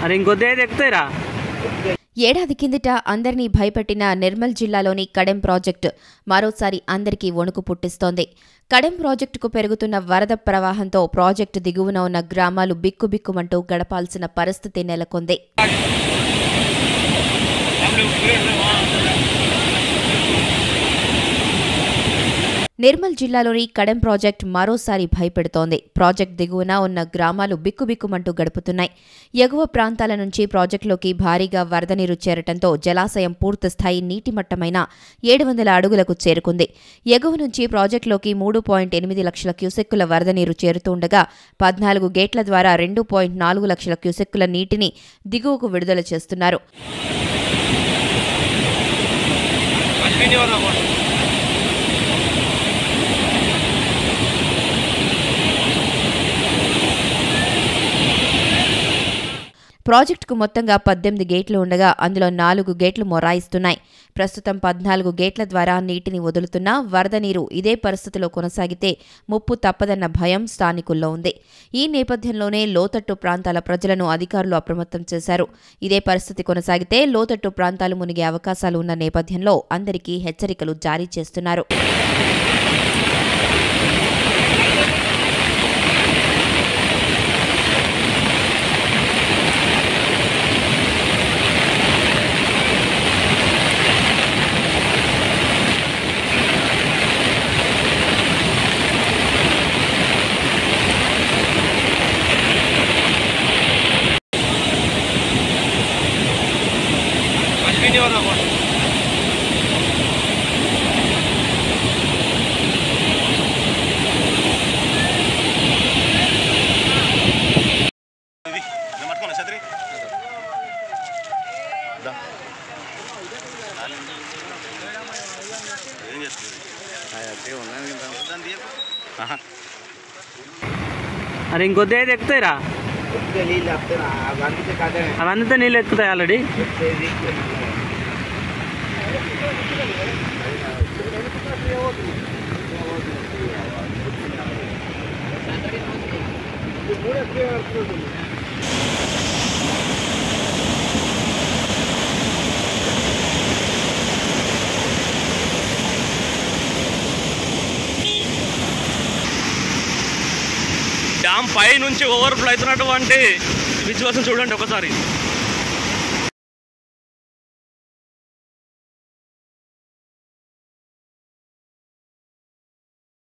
అరే ఇంకొద్ది ఎక్కుతాయిరా ఏడాది కిందట అందరినీ భయపెట్టిన నిర్మల్ జిల్లాలోని కడెం ప్రాజెక్టు మరోసారి అందరికీ వణుకు పుట్టిస్తోంది కడెం ప్రాజెక్టుకు పెరుగుతున్న వరద ప్రవాహంతో ప్రాజెక్టు దిగువన ఉన్న గ్రామాలు బిక్కుబిక్కుమంటూ గడపాల్సిన పరిస్థితి నెలకొంది నిర్మల్ జిల్లాలోని కడెం ప్రాజెక్ట్ మరోసారి భయపెడుతోంది ప్రాజెక్ట్ దిగువన ఉన్న గ్రామాలు బిక్కుబిక్కుమంటూ గడుపుతున్నాయి ఎగువ ప్రాంతాల నుంచి ప్రాజెక్టులోకి భారీగా వరద నీరు చేరటంతో జలాశయం పూర్తిస్థాయి నీటి మట్టమైన ఏడు వందల అడుగులకు చేరుకుంది ఎగువ నుంచి ప్రాజెక్టులోకి మూడు పాయింట్ ఎనిమిది లక్షల క్యూసెక్కుల వరద నీరు చేరుతుండగా పద్నాలుగు గేట్ల ద్వారా రెండు పాయింట్ నాలుగు లక్షల క్యూసెక్కుల నీటిని దిగువకు విడుదల చేస్తున్నారు ప్రాజెక్టుకు మొత్తంగా పద్దెనిమిది గేట్లు ఉండగా అందులో నాలుగు గేట్లు మొరాయిస్తున్నాయి ప్రస్తుతం పద్నాలుగు గేట్ల ద్వారా నీటిని వదులుతున్నా వరద నీరు ఇదే పరిస్థితిలో కొనసాగితే ముప్పు తప్పదన్న భయం స్థానికుల్లో ఉంది ఈ నేపథ్యంలోనే లోతట్టు ప్రాంతాల ప్రజలను అధికారులు అప్రమత్తం చేశారు ఇదే పరిస్థితి కొనసాగితే లోతట్టు ప్రాంతాలు మునిగే అవకాశాలు ఉన్న నేపథ్యంలో అందరికీ హెచ్చరికలు జారీ చేస్తున్నారు ఇది నేను పట్టుకోనా ఛత్రి దా. ఏం చేస్తుంది దాన్ని తీయకు. ఆహా. అరే ఇంకొద్ది ఎక్కుతాయిరా అవంతా నీళ్ళు ఎక్కుతాయి ఆల్రెడీ డ్యామ్ పై నుంచి ఓవర్ఫ్లో అవుతున్నటువంటి విజువల్స్ చూడండి ఒకసారి